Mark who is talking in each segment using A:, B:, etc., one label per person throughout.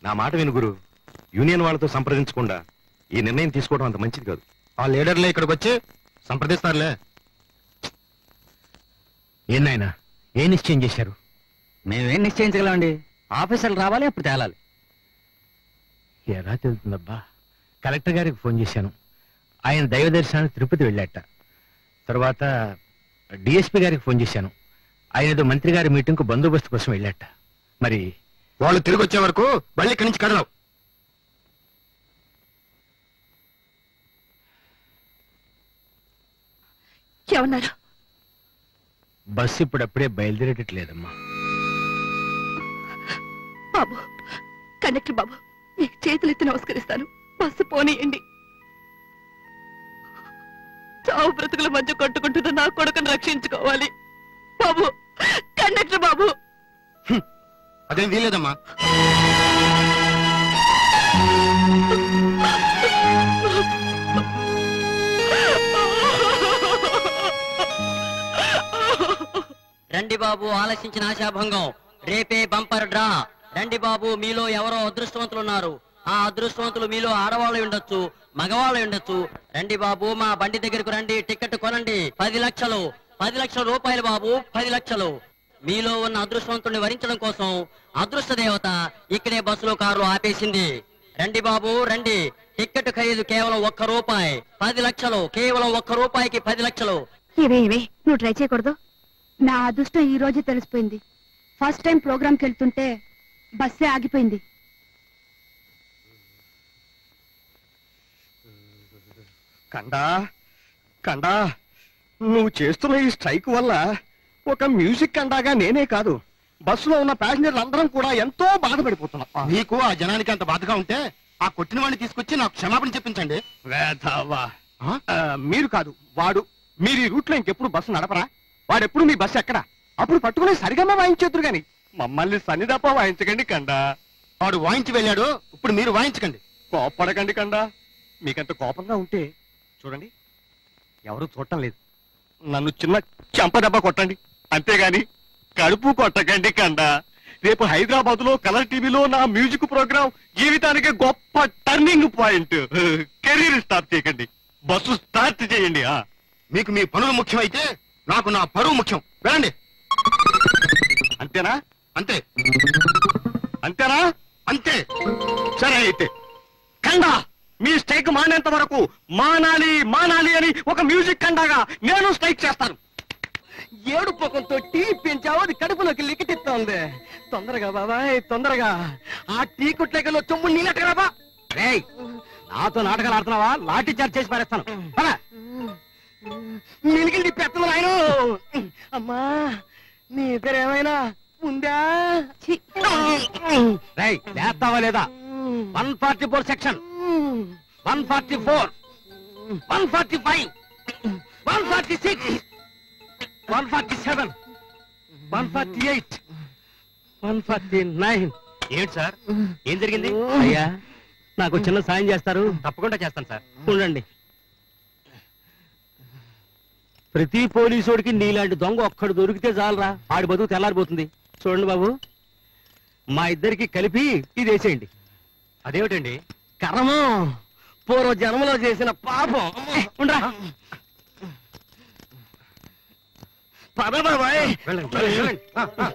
A: నా మాట విను గురు యూనియన్ వాళ్ళతో సంప్రదించకుండా ఈ నిర్ణయం తీసుకోవడం అంత మంచిది కాదు
B: ఆ లీడర్లే ఇక్కడికి వచ్చి సంప్రదిస్తారులే
C: ఏనాయనా ఏ నిశ్చయం చేశారు
D: మేమేం నిశ్చయించగలమండి ఆఫీసర్లు రావాలి అప్పుడు తేలాలి
C: ఎలా తెలుతుందబ్బా కలెక్టర్ గారికి ఫోన్ చేశాను ఆయన దైవ దర్శనానికి తిరుపతి వెళ్ళాట తర్వాత డిఎస్పీ గారికి ఫోన్ చేశాను ఆయన ఏదో మంత్రి గారి మీటింగ్కు బందోబస్తు కోసం వెళ్ళాట మరి
B: వాళ్ళు తిరిగి వచ్చే వరకు మళ్ళీ ఇక్కడి నుంచి కదలవు
E: ఏమన్నారు
C: బస్సు ఇప్పుడప్పుడే బయలుదేరేటట్లేదమ్మా
E: బాబు కండక్టర్ బాబు మీకు చేతులెత్తి నమస్కరిస్తాను బస్సు పోనీయండి చావు బ్రతుకుల మధ్య కొట్టుకుంటున్న నా కొడుకును రక్షించుకోవాలి బాబు కండక్టర్ బాబు
B: అదేం వీలేదమ్మా
F: రండి బాబు ఆలసించిన ఆశాభంగం రేపే బంపర్ డ్రా రండి బాబు మీలో ఎవరో అదృష్టవంతులు ఉన్నారు ఆ అదృష్టవంతులు మీలో ఆడవాళ్ళు ఉండొచ్చు మగవాళ్ళు ఉండొచ్చు రండి బాబు మా బండి దగ్గరకు రండి టికెట్ కొనండి పది లక్షలు పది లక్షల రూపాయలు బాబు పది లక్షలు మీలో ఉన్న అదృష్టవంతుడిని వరించడం కోసం అదృష్ట దేవత ఇక్కడే బస్సులో కారులో ఆపేసింది రండి బాబు రండి టికెట్ ఖరీదు కేవలం ఒక్క రూపాయి పది లక్షలు కేవలం ఒక్క రూపాయికి పది లక్షలు
G: ఇవే ఇవే నువ్వు ట్రై చేయకూడదు నా అదృష్టం ఈ రోజే తెలిసిపోయింది ఫస్ట్ టైం ప్రోగ్రామ్కి వెళ్తుంటే బస్సే ఆగిపోయింది
H: కండా కండా నువ్వు చేస్తున్న ఈ స్ట్రైక్ వల్ల ఒక మ్యూజిక్ కండాగా నేనే కాదు బస్సులో ఉన్న ప్యాసింజర్లు అందరం కూడా ఎంతో బాధపడిపోతున్నాం
B: నీకు ఆ జనానికి అంత బాధగా ఉంటే ఆ కొట్టిన వాడిని తీసుకొచ్చి నాకు క్షమాపణ చెప్పించండి
H: వేధవా. ఆ, మీరు కాదు వాడు మీరు ఈ రూట్లో ఇంకెప్పుడు బస్సు నడపరా వాడెప్పుడు మీ బస్సు ఎక్కడా అప్పుడు పట్టుకుని సరిగమ్మ వాయించేద్దరు గాని మమ్మల్ని సన్నిదప్ప వాయించకండి కండా
B: వాడు వాయించి వెళ్ళాడు ఇప్పుడు మీరు వాయించకండి
H: కోపడకండి కండా మీకంత కోపంగా ఉంటే చూడండి ఎవరు చూడటం లేదు నన్ను చిన్న చెంపదెబ్బ కొట్టండి అంతేగాని కడుపు కొట్టకండి కండా రేపు హైదరాబాద్ లో కలర్ టీవీలో నా మ్యూజిక్ ప్రోగ్రామ్ జీవితానికి గొప్ప టర్నింగ్ పాయింట్ కెరీర్ స్టార్ట్ చేయకండి బస్సు స్టార్ట్ చేయండి ఆ
B: మీకు మీ పనులు ముఖ్యమైతే నాకు నా పరువు ముఖ్యం వెళ్ళండి
H: అంతేనా
B: అంతే
H: అంతేనా
B: అంతే
H: సరే అయితే కండా మీ స్ట్రైక్ మానేంత వరకు మానాలి మానాలి అని ఒక మ్యూజిక్ కండాగా నేను స్ట్రైక్ చేస్తాను ఏడు పొకంతో టీ పెంచావు అది కడుపులోకి లికిటిస్తోంది తొందరగా బాబాయ్ తొందరగా ఆ టీ కుట్లేకలో చొమ్ము నీళ్ళటరా రేయ్ నాతో నాటకాలు ఆడుతున్నావా లాఠీ చార్జ్ చేసి పారేస్తాను పద. నిలికింది పెత్తలు నాయను అమ్మా నీ దగ్గర ఏమైనా ఉందా రేయ్ లేస్తావా లేదా one forty four section one forty four one forty five one forty six one forty seven one forty eight one forty nine
C: ఏమిటి సార్ ఏం జరిగింది
H: అయ్యా నాకు చిన్న సాయం చేస్తారు
C: తప్పకుండా చేస్తాను సార్
H: ఉండండి ప్రతి పోలీసోడికి నీలాంటి దొంగ ఒక్కడు దొరికితే చాలరా ఆడి బతుకు తెల్లారిపోతుంది చూడండి బాబు మా ఇద్దరికి కలిపి ఇది వేసేయండి
C: అదేమిటండి
H: కర్మం పూర్వ జన్మలో చేసిన పాపం ఉండరా పద బాబాయ్
C: వెళ్ళండి వెళ్ళండి, వెళ్ళండి. ఆ, ఆ.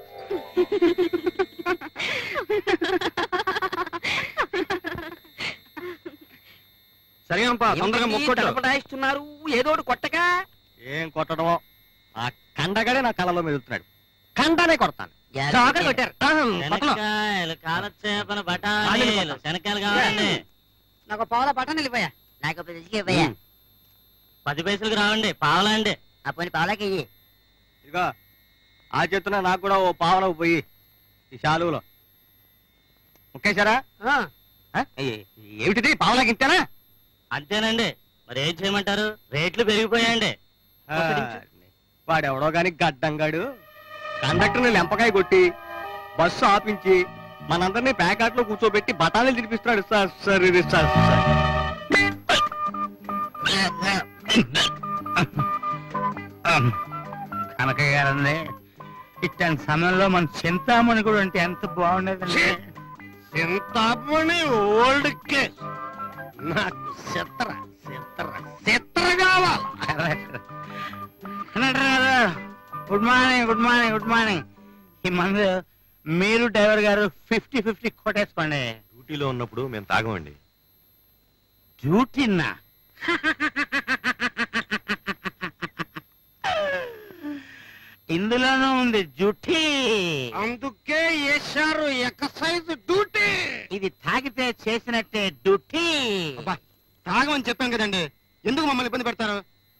B: సరిగంపా తొందరగా మొక్కొట్టు
F: పటాయిస్తున్నారు ఏదో ఒకటి కొట్టగా
H: ఏం కొట్టడమో ఆ కండగాడే నా కళ్ళలో మెదులుతున్నాడు కండనే కొడతాను జాగ్రత్త కొట్టారు ఆ, పట్టణం.
F: శనక్కాయలు కాలచేపల బఠానీలు శనక్కాయలు కావాలండి
I: నాకు పావుల పట్టణం వెళ్ళిపోయా నాకు ఇప్పుడు ఇసుక ఇవ్వయ్యా
F: పది పైసలకు రావండి పావలండి
I: ఆ పోనీ పావులకి ఇయ్యి
H: ఇదిగో ఆ చేతున నాకు కూడా ఓ పావనకు పోయి ఈ శాలువలో ఒకేసారా ఆ? ఏ- ఏమిటిది పావలకి ఇంతేనా
F: అంతేనండి మరి ఏం చేయమంటారు రేట్లు పెరిగిపోయాయండి
H: ఆ, వాడెవడో గాని గడ్డంగాడు కండక్టర్ని లెంపకాయ కొట్టి బస్సు ఆపించి మనందరినీ ప్యాకెట్ లో కూర్చోబెట్టి బఠానీలు తినిపిస్తున్నాడు సార్ సార్ ఇది సార్ సార్.
C: కనకయ్య గారండి ఇట్లాంటి సమయంలో మన చింతామణి కూడా ఉంటే ఎంత బాగుండేదండి
H: చింతామణి ఓల్డ్ కేస్ నాకు చిత్ర చిత్ర చిత్ర కావాలి
C: good morning good morning good morning ఈ మందు మీరు డ్రైవర్ గారు ఫిఫ్టీ ఫిఫ్టీ కొట్టేసుకోండి
A: డ్యూటీలో ఉన్నప్పుడు మేము తాగమండి
C: డ్యూటీనా ఇందులోనూ ఉంది డ్యూటీ
H: అందుకే వేశారు ఎక్సైజ్ డ్యూటీ
C: ఇది తాగితే చేసినట్టే డ్యూటీ
B: అబ్బా తాగమని చెప్పాం కదండి ఎందుకు మమ్మల్ని ఇబ్బంది పెడతారు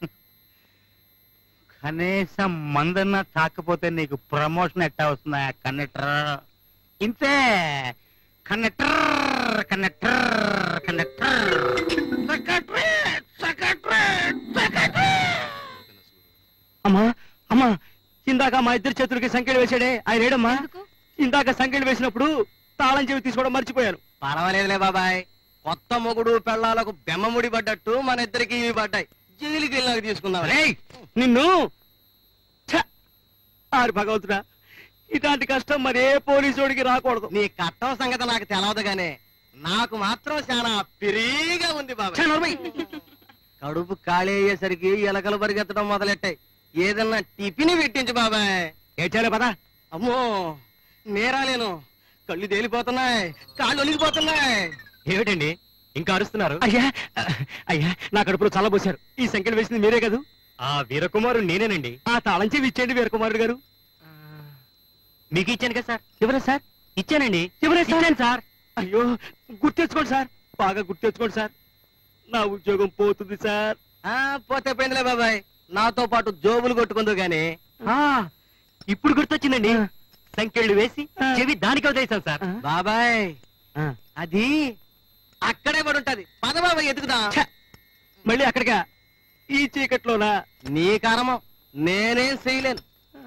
C: కనీసం మందన్న తాకపోతే నీకు ప్రమోషన్ ఎట్టా వస్తుందా కండక్టర్ ఇంతే conductor conductor conductor secretary secretary secretary
H: అమ్మా అమ్మా ఇందాక మా ఇద్దరు చేతులకి సంఖ్యలు వేసాడే ఆయన ఏడమ్మా
G: ఎందుకు?
H: ఇందాక సంఖ్యలు వేసినప్పుడు తాళం చెవి తీసుకోవడం మర్చిపోయాను
F: పర్వాలేదులే బాబాయ్ కొత్త మొగుడు పెళ్ళాలకు బెమ్మముడి పడ్డట్టు మన ఇద్దరికి ఇవి పడ్డాయి జైలుకి వెళ్ళాక తీసుకుందాం
H: రేయ్, నిన్ను ఛ! ఆరు భగవంతుడా ఇలాంటి కష్టం మరి ఏ పోలీసుడికి రాకూడదు
F: నీ కట్టం సంగతి నాకు తెలవదు గానే నాకు మాత్రం చాలా పిరిగా ఉంది బాబాయ్
H: ఛ, నోర్మై.
F: కడుపు ఖాళీ అయ్యేసరికి ఎలకలు పరిగెత్తడం మొదలెట్టాయి ఏదన్నా టిఫిన్ పెట్టించు బాబాయ్
H: ఏడ్చాలే పదా
F: అమ్మో నేరాలేను కళ్ళు తేలిపోతున్నాయి కాళ్ళు ఒలిగిపోతున్నాయి
H: ఏమిటండి ఇంకా అరుస్తున్నారు అయ్యా అయ్యా నా కడుపులో చల్లబోశారు ఈ సంఖ్యలు వేసింది మీరే కదూ ఆ వీరకుమారుడు నేనేనండి ఆ తాళం చెవి ఇచ్చేయండి వీరకుమారుడు గారు మీకు ఇచ్చాను కదా సార్ ఎవరా సార్ ఇచ్చానండి ఎవరే ఇచ్చాను సార్ అయ్యో గుర్తెచ్చుకోండి సార్ బాగా గుర్తెచ్చుకోండి సార్ నా ఉద్యోగం పోతుంది సార్
F: ఆ పోతే పోయిందిలే బాబాయ్ నాతో పాటు జోబులు కొట్టుకుందు గాని
H: ఆ ఇప్పుడు గుర్తొచ్చిందండి సంఖ్యలు వేసి చెవి దానికి వదిలేసాను సార్
F: బాబాయ్
H: ఆ.
F: అది అక్కడే పడి ఉంటది పద బాబాయ్ ఎదుగుదా
H: ఛ! మళ్ళీ అక్కడికా ఈ చీకట్లోనా
F: నీ కర్మం నేనేం చేయలేను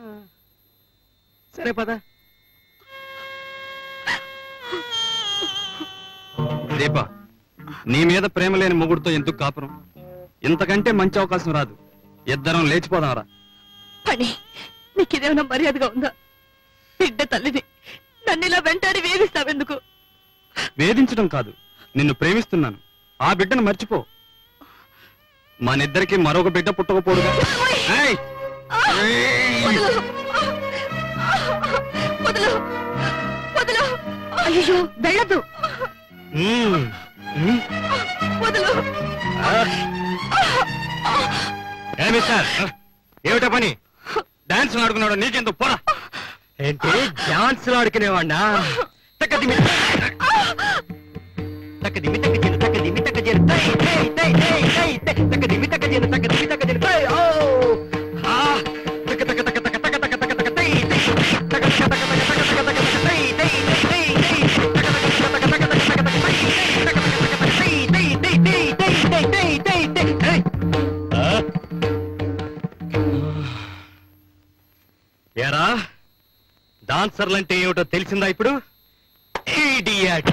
H: సరే పద
J: దీప నీ మీద ప్రేమ లేని మొగుడుతో ఎందుకు కాపురం ఇంతకంటే మంచి అవకాశం రాదు ఇద్దరం లేచిపోదాంరా
E: పని నీకిదేమైనా మర్యాదగా ఉందా బిడ్డ తల్లిని నన్ను ఇలా వెంటాడి వేధిస్తావెందుకు
J: వేధించడం కాదు నిన్ను ప్రేమిస్తున్నాను ఆ బిడ్డను మర్చిపో మనిద్దరికి మరొక బిడ్డ పుట్టకపోడుగా ఏయ్!
E: వదలు వదలు వదలు
G: అయ్యో వెళ్ళదు
C: మ్మ్. మ్మ్.
E: వదలు
C: ఏ మిస్టర్
J: ఏమిటా పని డాన్స్ ఆడుకున్నాడు నీకెందుకు పోరా
C: ఏంటి డాన్స్ లో ఆడుకునేవాడినా తక్కదిమి తక్కదిమి తక్కజేను తక్కదిమి తక్కజేను తై తై తై తై తై తై తక్కదిమి తక్కజేను తక్కదిమి తక్కజేను తై ఓ ఆ తక్క తక్క తక్క తక్క తక్క తక్క తక్క తక్క తై తై తక్క తక్క తక్క తక్క తక్క తక్క తక్క తక్క తై తై తై తై తై తక్క తక్క తక్క తక్క తక్క తక్క తక్క తై తై తక్క తక్క తక్క తక్క తై తై తై తై తై తై తై తై తై ఆ ఏరా డాన్సర్లంటే ఏమిటో తెలిసిందా ఇప్పుడు ఇడియట్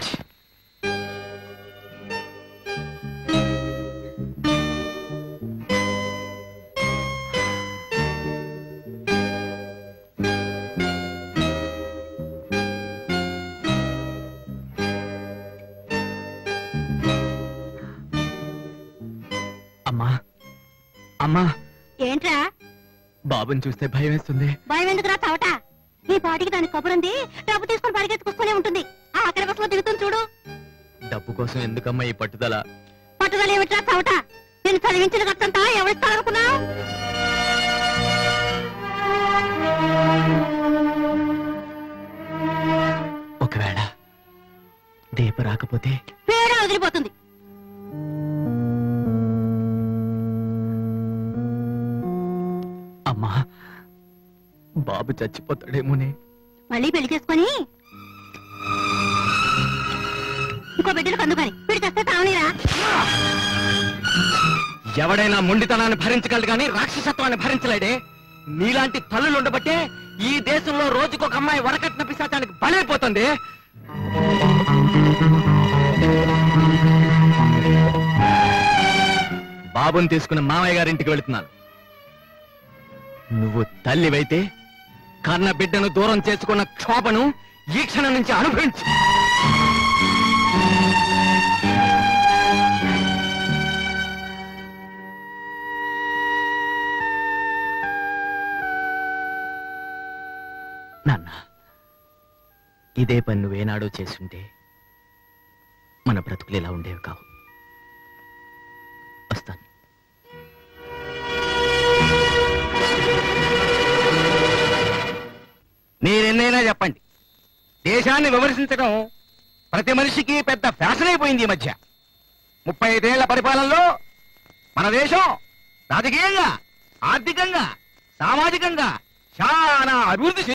C: అమ్మా అమ్మా
G: ఏంట్రా
C: బాబుని చూస్తే భయం వేస్తుంది
G: భయం ఎందుకురా చవట నీ పాటికి దాని కబురుంది డబ్బు తీసుకొని పరిగెత్తుకొస్తూనే ఉంటుంది ఆ అక్కడ బస్సులో దిగుతుంది చూడు
C: డబ్బు కోసం ఎందుకమ్మా ఈ పట్టుదల
G: పట్టుదల ఏమిట్రా చవట నేను చదివించిన ఖర్చంతా ఎవరిస్తారనుకున్నావు
C: ఒకవేళ దీప రాకపోతే
G: పేడ వదిలిపోతుంది
C: అమ్మా బాబు చచ్చిపోతాడేమోనే
G: మళ్ళీ పెళ్లి చేసుకొని ఇంకో బిడ్డలు కందుకని వీడు చేస్తే తావనిరా
C: ఎవడైనా మొండితనాన్ని భరించగలడు కానీ రాక్షసత్వాన్ని భరించలేడే నీలాంటి తల్లులు ఉండబట్టే ఈ దేశంలో రోజుకొక అమ్మాయి వరకట్న పిశాచానికి బలైపోతుంది బాబుని తీసుకుని మామయ్య గారింటికి వెళుతున్నాను నువ్వు తల్లివైతే కన్న బిడ్డను దూరం చేసుకున్న క్షోభను ఈ క్షణం నుంచి అనుభవించు నాన్న ఇదే పని నువ్వేనాడో చేసుంటే మన బ్రతుకులు ఇలా ఉండేవి కావు వస్తాను
H: మీరెన్నైనా చెప్పండి దేశాన్ని విమర్శించడం ప్రతి మనిషికి పెద్ద ఫ్యాషన్ అయిపోయింది ఈ మధ్య ముప్పై ఐదేళ్ల పరిపాలనలో మన దేశం రాజకీయంగా ఆర్థికంగా సామాజికంగా చాలా అభివృద్ధి